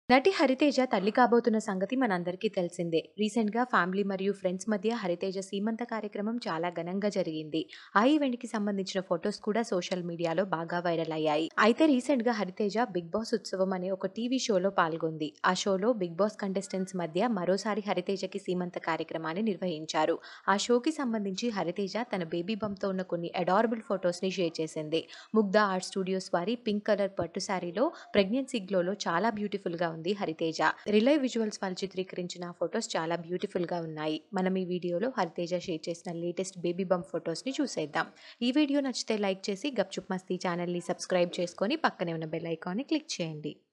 నటి హరితేజ తల్లి కాబోతున్న సంగతి మనందరికీ తెలిసిందే. రీసెంట్‌గా ఫ్యామిలీ మరియు ఫ్రెండ్స్ మధ్య హరితేజ సీమంత కార్యక్రమం చాలా ఘనంగా జరిగింది. ఆ ఈవెంట్‌కి సంబంధించిన ఫోటోస్ కూడా సోషల్ మీడియాలో బాగా వైరల్ అయ్యాయి. అయితే రీసెంట్‌గా హరితేజ 'బిగ్ బాస్ ఉత్సవం' అనే ఒక టీవీ షోలో పాల్గొంది. ఆ షోలో బిగ్ బాస్ కంటెస్టెంట్స్ మధ్య మరోసారి హరితేజకి సీమంత కార్యక్రమాన్ని నిర్వహించారు. ఆ షోకి సంబంధించి హరితేజ తన బేబీ బంప్‌తో ఉన్న కొన్ని అడారబుల్ ఫోటోస్‌ని షేర్ చేసింది. ముగ్ధ ఆర్ట్ స్టూడియోస్ వారి పింక్ కలర్ పట్టు శారీలో ప్రెగ్నెన్సీ గ్లోలో చాలా బ్యూటిఫుల్‌గా ఉంది హరితేజ. రిలయ్ విజువల్స్ వాళ్ళు చిత్రీకరించిన ఆ ఫోటోస్ చాలా బ్యూటిఫుల్‌గా ఉన్నాయి. మనం ఈ వీడియోలో హరితేజ షేర్ చేసిన లేటెస్ట్ బేబీ బంప్ ఫోటోస్‌ని చూసేద్దాం. ఈ వీడియో నచ్చితే లైక్ చేసి గప్‌చుప్ మస్తీ ఛానల్‌ని సబ్స్క్రైబ్ చేసుకొని పక్కనే ఉన్న బెల్ ఐకాన్‌ని క్లిక్ చేయండి.